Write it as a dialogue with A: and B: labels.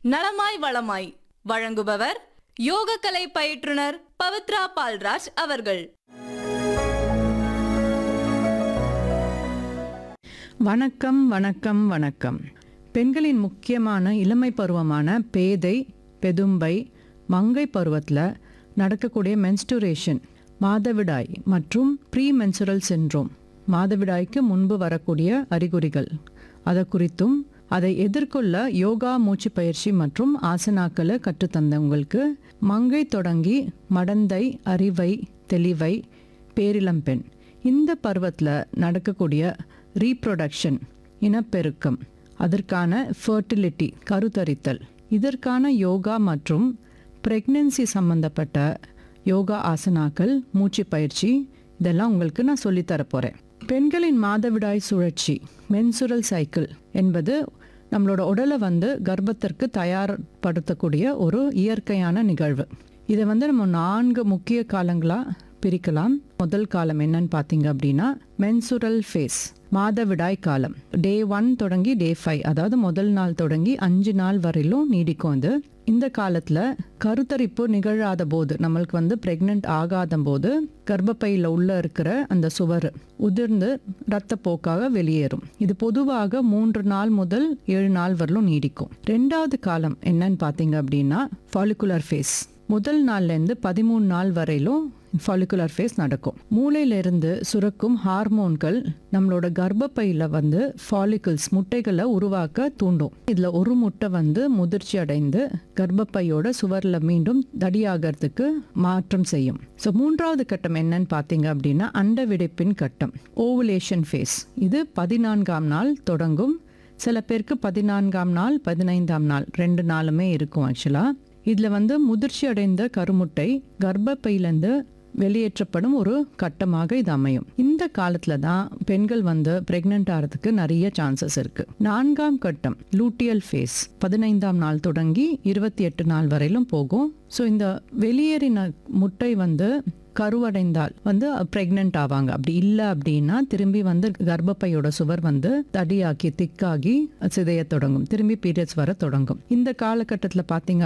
A: நலமாய் வளமாய் வழங்குபவர் யோகக்கலை பயிற்றுனர் பவித்ரா பால்ராஜ் அவர்கள்
B: வணக்கம் வணக்கம் வணக்கம் பெண்களின் முக்கியமான இளமை பருவமான பேதை பெதும்பை மங்கை பருவத்தில் நடக்கக்கூடிய மென்ஸ்டுரேஷன் மாதவிடாய் மற்றும் ப்ரீ மென்சுரல் சின்ரோம் மாதவிடாய்க்கு முன்பு வரக்கூடிய அறிகுறிகள் அதை குறித்தும் அதை எதிர்கொள்ள யோகா மூச்சு பயிற்சி மற்றும் ஆசனாக்களை கற்றுத்தந்தவங்களுக்கு மங்கை தொடங்கி மடந்தை அறிவை தெளிவை பேரிளம்பெண் இந்த பருவத்தில் நடக்கக்கூடிய ரீப்ரொடக்ஷன் இனப்பெருக்கம் அதற்கான ஃபர்டிலிட்டி கருத்தரித்தல் இதற்கான யோகா மற்றும் பிரெக்னன்சி சம்பந்தப்பட்ட யோகா ஆசனாக்கள் மூச்சு பயிற்சி இதெல்லாம் உங்களுக்கு நான் சொல்லித்தர போகிறேன் பெண்களின் மாதவிடாய் சுழற்சி மென்சுரல் சைக்கிள் என்பது நம்மளோட உடலை வந்து கர்ப்பத்திற்கு தயார்படுத்தக்கூடிய ஒரு இயற்கையான நிகழ்வு இதை வந்து நம்ம நான்கு முக்கிய காலங்களாக பிரிக்கலாம் முதல் காலம் என்னன்னு பார்த்தீங்க அப்படின்னா மென்சுரல் ஃபேஸ் மாதவிடாய் காலம் டே ஒன் தொடங்கி டே ஃபைவ் அதாவது முதல் நாள் தொடங்கி அஞ்சு நாள் வரையிலும் நீடிக்கும் அது இந்த காலத்தில் கருத்தரிப்பு நிகழாத போது நம்மளுக்கு வந்து பிரெக்னென்ட் ஆகாத போது கர்ப்பப்பையில் உள்ள இருக்கிற அந்த சுவர் உதிர்ந்து இரத்தப்போக்காக வெளியேறும் இது பொதுவாக மூன்று நாள் முதல் ஏழு நாள் வரலும் நீடிக்கும் ரெண்டாவது காலம் என்னன்னு பார்த்தீங்க அப்படின்னா ஃபாலிகுலர் ஃபேஸ் முதல் நாள்லேருந்து பதிமூணு நாள் வரையிலும் ஃபாலிகுலர் ஃபேஸ் நடக்கும் மூளையிலிருந்து சுரக்கும் ஹார்மோன்கள் நம்மளோட கர்ப்பப்பையில் வந்து ஃபாலிகல்ஸ் முட்டைகளை உருவாக்க தூண்டும் இதில் ஒரு முட்டை வந்து முதிர்ச்சி அடைந்து கர்ப்பப்பையோட சுவரில் மீண்டும் தடியாகிறதுக்கு மாற்றம் செய்யும் ஸோ மூன்றாவது கட்டம் என்னன்னு பார்த்தீங்க அப்படின்னா அண்டவிடைப்பின் கட்டம் ஓவுலேஷன் ஃபேஸ் இது பதினான்காம் நாள் தொடங்கும் சில பேருக்கு பதினான்காம் நாள் பதினைந்தாம் நாள் ரெண்டு நாளுமே இருக்கும் ஆக்சுவலாக இதில் வந்து முதிர்ச்சி அடைந்த கருமுட்டை கர்ப்பப்பையிலேருந்து வெளியேற்றப்படும் ஒரு கட்டமாக இது அமையும் இந்த காலத்துல தான் பெண்கள் வந்து பிரெக்னென்ட் ஆகிறதுக்கு நிறைய சான்சஸ் இருக்கு நான்காம் கட்டம் லூட்டியல் ஃபேஸ் பதினைந்தாம் நாள் தொடங்கி இருபத்தி எட்டு நாள் வரையிலும் போகும் ஸோ இந்த வெளியேறின முட்டை வந்து கருவடைந்தால் வந்து பிரெக்னென்ட் ஆவாங்க அப்படி இல்லை அப்படின்னா திரும்பி வந்து கர்ப்பப்பையோட சுவர் வந்து தடியாக்கி திக்காகி சிதைய தொடங்கும் திரும்பி பீரியட்ஸ் வர தொடங்கும் இந்த காலகட்டத்தில் பார்த்தீங்க